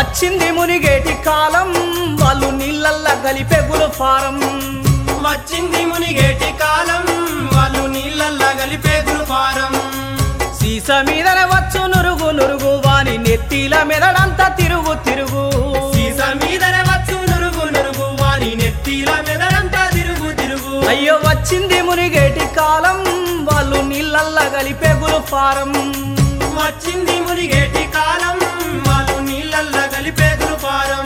వచ్చింది మునిగేటి కాలం వాళ్ళు నీళ్ళల్లా కలిపెగులు ఫారం వచ్చింది మునిగేటి కాలం వాళ్ళు నీళ్ళల్లా కలిపే గురుపారం సీస మీదన వచ్చు నురుగు నురుగు వాని నెత్తిల మెదడంతా తిరుగు తిరుగు సీస మీదనే వచ్చు నురుగు నురుగు వాని నెత్తిల మెదడంతా తిరుగు తిరుగు అయ్యో వచ్చింది మునిగేటి కాలం వాళ్ళు నీళ్ళల్లా కలిపెగులు ఫారం వచ్చింది మునిగేటి కాలం వాళ్ళు నీళ్ళల్లా కలిపే గురుపారం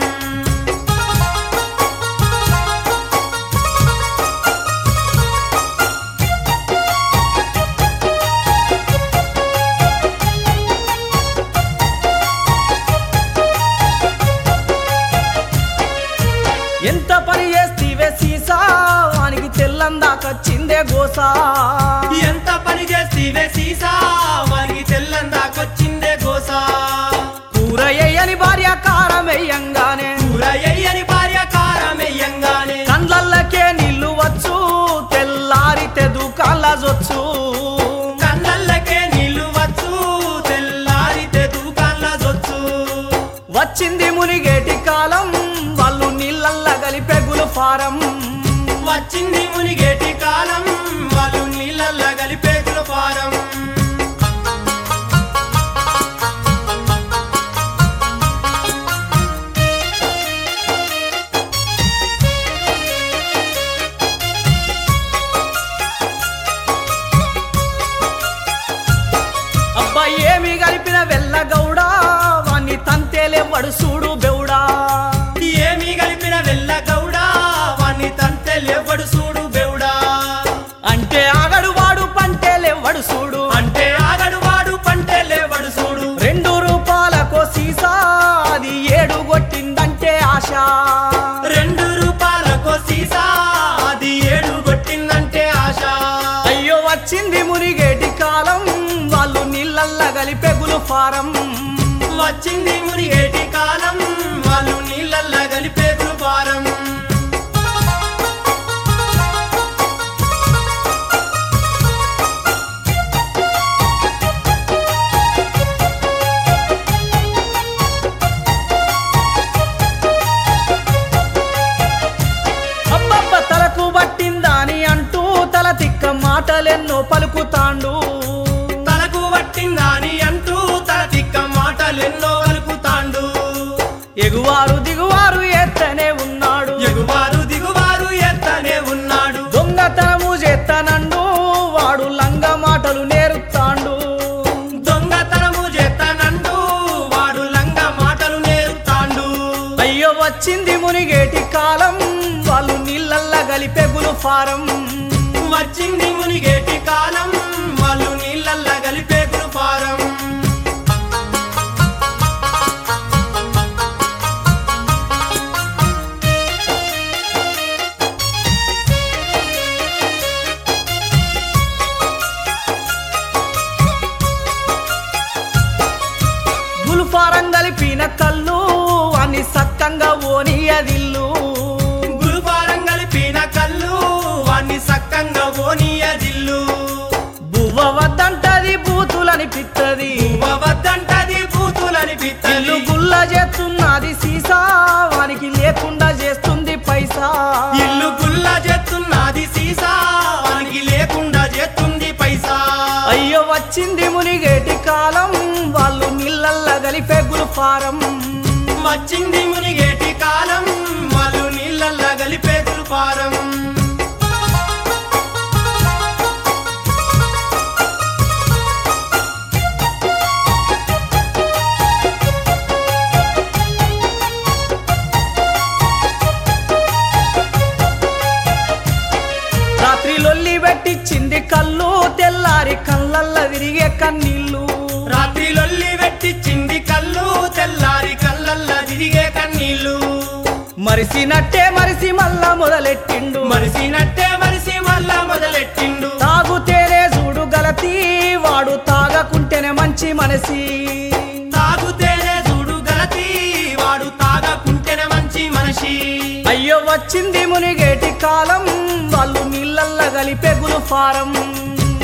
ఎంత పని చేస్తీవే సీసా వానికి తెల్లందాకొచ్చిందే గోసా ఎంత పని చేస్తీవే సీసా వారికి తెల్లందాకొచ్చిందే గోసా కూర ఎయ్యని భార్య కారం వెయ్యంగానే కూరయ్యని భార్య కారమెయ్యంగానే కండ్లల్లకే నీళ్లు వచ్చు తెల్లారితే దుకాళ్ళజొచ్చు కన్నల్లకే నీళ్లు వచ్చు తెల్లారితే దూకాన్ల జొచ్చు వచ్చింది మునిగేటి కాలం వాళ్ళు నీళ్ళల్లా కలిపెగులు ఫారం వచ్చింది మునిగేటి కాలం వాళ్ళు నీళ్ళల్లా కలిపే గురుపారం అబ్బా ఏమి కలిపిన వెళ్ళగౌడా వాణ్ణి తంతేలేవడు చూడు బెవుడా ఏమి కలిపిన వెళ్ళ గౌడా వాణ్ణి తంతెలెవ్వడు చూడు బెవుడా అంటే ఆగడు వాడు పంటేలేవడు చూడు అంటే ఆగడు వాడు పంటెలేవడు చూడు రెండు రూపాయలకో సీసా అది ఏడు కొట్టిందంటే ఆశ రెండు రూపాయలకో సీసా అది ఏడు కొట్టిందంటే ఆశ అయ్యో వచ్చింది మునిగేటి కాలం వాళ్ళు నీళ్ళల్లా కలిపెగులు ఫారం వచ్చింది మునిగేటి కాలం వాళ్ళు నీళ్ళల్లా కలిపే గురుపారం అబ్బబ్బ తలకు పట్టిందని అంటూ తల తిక్క మాటలెన్నో పలుకుతాండు తలకు పట్టిందాని అంటూ తల తిక్క మాటలెన్నో కలుపుతాండు ఎగువారు దిగువారు ఎత్తనే ఉన్నాడు ఎగువారు దిగువారు ఎత్తనే ఉన్నాడు దొంగతనము చేస్తానండు వాడు లంగ మాటలు నేరుతాండు దొంగతనము చేస్తానంటూ వాడు లంగ మాటలు నేర్తాండు అయ్యో వచ్చింది మునిగేటి కాలం వాళ్ళు నీళ్ళల్లా కలిపెగులు ఫారం వచ్చింది మునిగేటి కాలం వాళ్ళు నీళ్ళల్లా కలిపే గురుపారం గుల్ఫారం కలిపిన కళ్ళు అని సక్కంగా ఓని అదిల్లు గురుపారం కలిపిన కళ్ళు వాణ్ణి సక్కంగా ఓనియ జిల్లు బువ్వ వద్దంటది బూతులని పిత్తది వద్దంటది బూతులని ఇల్లు పిత్తలు గుల్ల చేస్తున్నది సీసా వానికి లేకుండా చేస్తుంది పైసా ఇల్లు గుల్ల చేస్తున్నది సీసా వానికి లేకుండా చేస్తుంది పైసా అయ్యో వచ్చింది మునిగేటి కాలం వాళ్ళు నీళ్ళల్లా కలిపెగులు ఫారం వచ్చింది మునిగేటి కాలం వాళ్ళు నీళ్ళల్లా కలిపే గురుపారం రాత్రి లొల్లి పెట్టిచ్చింది కళ్ళు తెల్లారి కళ్ళల్లా విరిగే కన్నీళ్ళు రాత్రి లొల్లి పెట్టిచ్చింది కళ్ళు తెల్లారి కళ్ళల్లా తిరిగే కన్నీళ్ళు మరిసినట్టే మరిసి మళ్ళా మొదలెట్టిండు మరిసినట్టే మరిసి మళ్ళా మొదలెట్టిండు తాగుతేనే చూడు గలతి వాడు తాగకుంటేనే మంచి మనసి తాగుతేనే చూడు గలతి వాడు తాగకుంటేనే మంచి మనిషి అయ్యో వచ్చింది మునిగేటి కాలం వాళ్ళు నీళ్ళల్లా కలిపెగులు ఫారం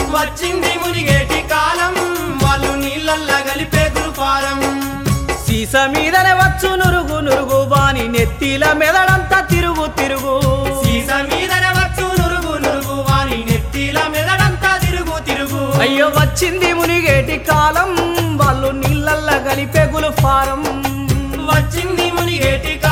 వచ్చింది మునిగేటి కాలం వాళ్ళు నీళ్ళల్లా కలిపే గురుపారం సీస సీస మీదనే వచ్చు నురుగు నురుగు వాని నెత్తిల మెదడంతా తిరుగు తిరుగు సీస మీదన వచ్చు నురుగు నురుగు వాని నెత్తిల మెదడంతా తిరుగు తిరుగు అయ్యో వచ్చింది మునిగేటి కాలం వాళ్ళు నీళ్ళల్ల కలిపెగులు ఫారం వచ్చింది మునిగేటి